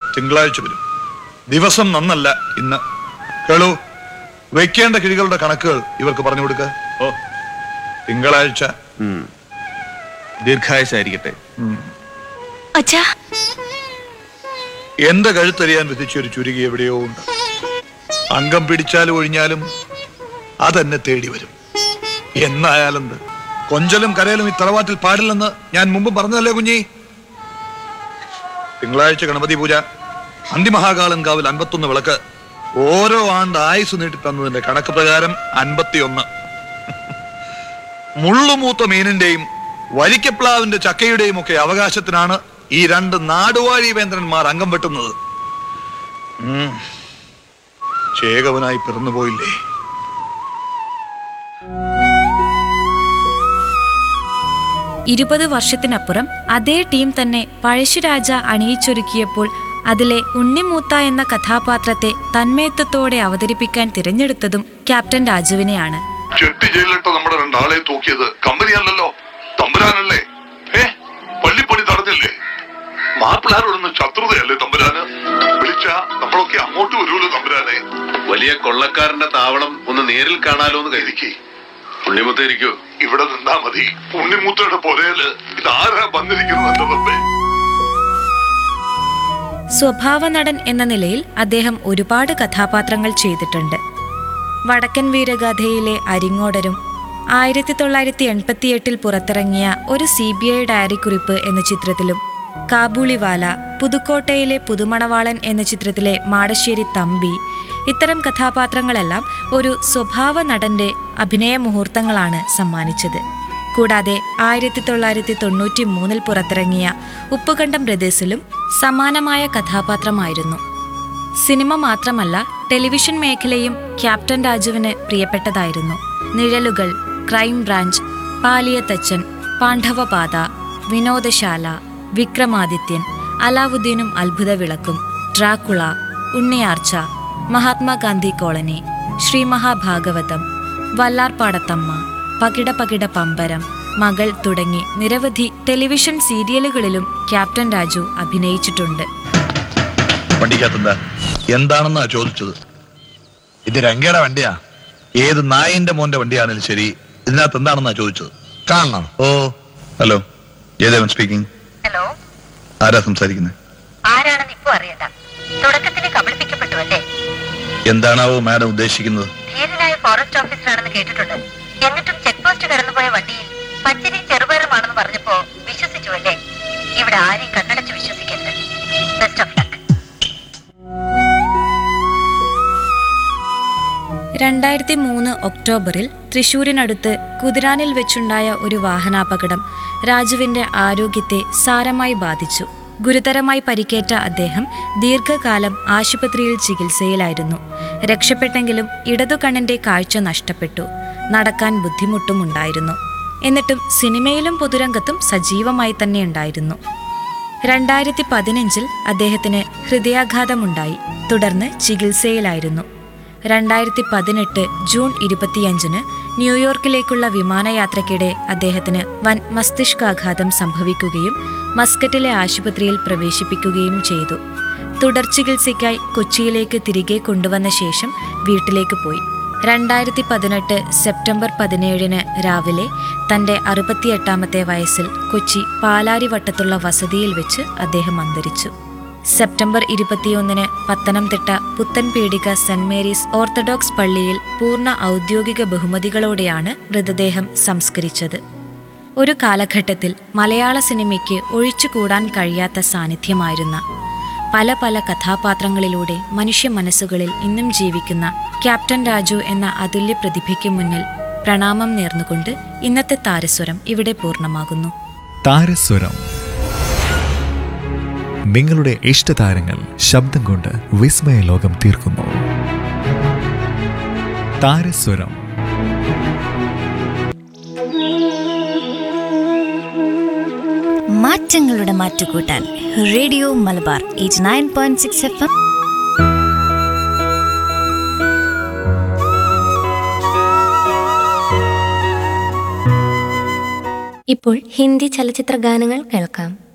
തിങ്കളാഴ്ച വരും ദിവസം നന്നല്ല ഇന്ന് കേളു വെക്കേണ്ട കിഴികളുടെ കണക്കുകൾ ഇവർക്ക് പറഞ്ഞു കൊടുക്ക ഓ തിങ്കളാഴ്ച ദീർഘായുസായിരിക്കട്ടെ അച്ഛാ എന്റെ കഴുത്തറിയാൻ വിധിച്ച ഒരു ചുരുകി എവിടെയോ ഉണ്ട് അംഗം പിടിച്ചാലും ഒഴിഞ്ഞാലും അതെന്നെ തേടി വരും എന്നായാലെന്ത് കൊഞ്ചലും കരയലും ഈ തറവാട്ടിൽ പാടില്ലെന്ന് ഞാൻ മുമ്പ് പറഞ്ഞതല്ലേ കുഞ്ഞി തിങ്കളാഴ്ച ഗണപതി പൂജ അന്തിമഹാകാളൻ കാവിൽ അൻപത്തൊന്ന് വിളക്ക് ഓരോ ആണ്ട് ആയുസ് നീട്ടി തന്നതിന്റെ കണക്ക് പ്രകാരം അൻപത്തിയൊന്ന് മുള്ളുമൂത്ത മീനിന്റെയും വരിക്കപ്ലാവിന്റെ ചക്കയുടെയും ഒക്കെ അവകാശത്തിനാണ് ഈ രണ്ട് നാടുവാഴി വേന്ദ്രന്മാർ അംഗം വെട്ടുന്നത് ഉം. ചേകവനായി പിറന്നുപോയില്ലേ ഇരുപത് വർഷത്തിനപ്പുറം അതേ ടീം തന്നെ പഴശ്ശുരാജ അണിയിച്ചൊരുക്കിയപ്പോൾ അതിലെ ഉണ്ണിമൂത്ത എന്ന കഥാപാത്രത്തെ തന്മയത്വത്തോടെ അവതരിപ്പിക്കാൻ തിരഞ്ഞെടുത്തതും ക്യാപ്റ്റൻ രാജുവിനെയാണ് ചെട്ടി ജയിലിലിട്ട് നമ്മുടെ രണ്ടാളെ തൂക്കിയത് കമ്പനിയല്ലല്ലോ തമ്പുരാനല്ലേ ഏ പള്ളിപ്പണി നടന്നില്ലേ മാപ്പിളാരോടൊന്ന് ശത്രുതയല്ലേ തമ്പുരാന് വിളിച്ച നമ്മളൊക്കെ അങ്ങോട്ട് വരുമല്ലോ തമ്പുരാനെ വലിയ കൊള്ളക്കാരന്റെ താവളം ഒന്ന് നേരിൽ കാണാലോ എന്ന് കരുതിക്ക് പുണ്യമത്തേരിക്കോ ഇവിടെ നിന്നാ മതി ഉണ്ണിമുത്തയുടെ പൊരയില് ഇതാരാ വന്നിരിക്കുന്നത് എന്റെ റബ്ബേ സ്വഭാവ നടൻ എന്ന നിലയിൽ അദ്ദേഹം ഒരുപാട് കഥാപാത്രങ്ങൾ ചെയ്തിട്ടുണ്ട് വടക്കൻ വീരഗാഥയിലെ അരിങ്ങോടരും ആയിരത്തി തൊള്ളായിരത്തി എൺപത്തിയെട്ടിൽ പുറത്തിറങ്ങിയ ഒരു സി ബി ഐ ഡയറി കുറിപ്പ് എന്ന ചിത്രത്തിലും കാബൂളിവാല പുതുക്കോട്ടയിലെ പുതുമണവാളൻ എന്ന ചിത്രത്തിലെ മാടശ്ശേരി തമ്പി ഇത്തരം കഥാപാത്രങ്ങളെല്ലാം ഒരു സ്വഭാവ നടന്റെ അഭിനയ മുഹൂർത്തങ്ങളാണ് സമ്മാനിച്ചത് കൂടാതെ ആയിരത്തി തൊള്ളായിരത്തി തൊണ്ണൂറ്റി മൂന്നിൽ പുറത്തിറങ്ങിയ ഉപ്പുകണ്ടം ബ്രദേഴ്സിലും സമാനമായ കഥാപാത്രമായിരുന്നു സിനിമ മാത്രമല്ല ടെലിവിഷൻ മേഖലയും ക്യാപ്റ്റൻ രാജുവിന് പ്രിയപ്പെട്ടതായിരുന്നു നിഴലുകൾ ക്രൈം ബ്രാഞ്ച് പാലിയത്തച്ചൻ പാണ്ഡവപാത വിനോദശാല വിക്രമാദിത്യൻ അലാവുദ്ദീനും അത്ഭുത വിളക്കും ഡ്രാക്കുള ഉണ്ണിയാർച്ച മഹാത്മാഗാന്ധി കോളനി ശ്രീ മഹാഭാഗവതം വല്ലാർപാടത്തമ്മ പകിട പകിട പമ്പരം മകൾ തുടങ്ങി നിരവധി ടെലിവിഷൻ സീരിയലുകളിലും ക്യാപ്റ്റൻ രാജു അഭിനയിച്ചിട്ടുണ്ട് വണ്ടിക്കകത്തെന്താ എന്താണെന്നാ ചോദിച്ചത് ഇത് രംഗയുടെ വണ്ടിയാ ഏത് നായിന്റെ മോന്റെ വണ്ടിയാണെങ്കിലും ശരി ഇതിനകത്ത് എന്താണെന്നാ ചോദിച്ചത് കാണണം oh hello Jayadevan speaking hello ആരാ സംസാരിക്കുന്നത് ആരാണെന്ന് ഇപ്പൊ അറിയണ്ട തുടക്കത്തിൽ കബളിപ്പിക്കപ്പെട്ടു അല്ലേ എന്താണാവോ മാഡം ഉദ്ദേശിക്കുന്നത് ധീരനായ ഫോറസ്റ്റ് ഓഫീസറാണെന്ന് കേട്ടിട്ടുണ്ട് എന്നിട്ടും ചെക്ക് പോസ്റ്റ് കടന്നുപോയ വണ്ടിയിൽ പച്ചരിയും ചെറുപയറുമാണെന്ന് പറഞ്ഞപ്പോ വിശ്വസിച്ചു അല്ലേ ഇവിടെ ആരെയും കണ്ണടച്ച് വിശ്വസിക്കരുത് ബെസ്റ്റ് ഓഫ് ലക്ക് രണ്ടായിരത്തി മൂന്ന് ഒക്ടോബറിൽ തൃശൂരിനടുത്ത് കുതിരാനിൽ വെച്ചുണ്ടായ ഒരു വാഹനാപകടം രാജുവിന്റെ ആരോഗ്യത്തെ സാരമായി ബാധിച്ചു ഗുരുതരമായി പരിക്കേറ്റ അദ്ദേഹം ദീർഘകാലം ആശുപത്രിയിൽ ചികിത്സയിലായിരുന്നു രക്ഷപ്പെട്ടെങ്കിലും ഇടതു കണ്ണിന്റെ കാഴ്ച നഷ്ടപ്പെട്ടു നടക്കാൻ ബുദ്ധിമുട്ടുമുണ്ടായിരുന്നു എന്നിട്ടും സിനിമയിലും പൊതുരംഗത്തും സജീവമായി തന്നെ ഉണ്ടായിരുന്നു രണ്ടായിരത്തി പതിനഞ്ചിൽ അദ്ദേഹത്തിന് ഹൃദയാഘാതമുണ്ടായി തുടർന്ന് ചികിത്സയിലായിരുന്നു രണ്ടായിരത്തി പതിനെട്ട് ജൂൺ ഇരുപത്തിയഞ്ചിന് ന്യൂയോർക്കിലേക്കുള്ള വിമാനയാത്രയ്ക്കിടെ അദ്ദേഹത്തിന് വൻ മസ്തിഷ്കാഘാതം സംഭവിക്കുകയും മസ്കറ്റിലെ ആശുപത്രിയിൽ പ്രവേശിപ്പിക്കുകയും ചെയ്തു തുടർ ചികിത്സയ്ക്കായി കൊച്ചിയിലേക്ക് തിരികെ കൊണ്ടുവന്ന ശേഷം വീട്ടിലേക്ക് പോയി രണ്ടായിരത്തി പതിനെട്ട് സെപ്റ്റംബർ പതിനേഴിന് രാവിലെ തന്റെ അറുപത്തിയെട്ടാമത്തെ വയസ്സിൽ കൊച്ചി പാലാരിവട്ടത്തുള്ള വസതിയിൽ വെച്ച് അദ്ദേഹം അന്തരിച്ചു സെപ്റ്റംബർ ഇരുപത്തിയൊന്നിന് Pathanamthitta Puthenpeedika saint Mary's orthodox പള്ളിയിൽ പൂർണ്ണ ഔദ്യോഗിക ബഹുമതികളോടെയാണ് മൃതദേഹം സംസ്കരിച്ചത് ഒരു കാലഘട്ടത്തിൽ മലയാള സിനിമയ്ക്ക് ഒഴിച്ചുകൂടാൻ കഴിയാത്ത സാന്നിധ്യമായിരുന്ന പല പല കഥാപാത്രങ്ങളിലൂടെ മനുഷ്യ മനസ്സുകളിൽ ഇന്നും ജീവിക്കുന്ന ക്യാപ്റ്റൻ രാജു എന്ന അതുല്യ പ്രതിഭയ്ക്ക് മുന്നിൽ പ്രണാമം നേർന്നുകൊണ്ട് ഇന്നത്തെ താരസ്വരം ഇവിടെ പൂർണ്ണമാകുന്നു താരസ്വരം നിങ്ങളുടെ ഇഷ്ടതാരങ്ങൾ ശബ്ദം കൊണ്ട് വിസ്മയ ലോകം തീർക്കുന്നു താരസ്വരം മാറ്റങ്ങളുടെ മാറ്റുകൂട്ടാൻ radio Malabar eight nine point six F M ഇപ്പോൾ ഹിന്ദി ചലച്ചിത്ര ഗാനങ്ങൾ കേൾക്കാം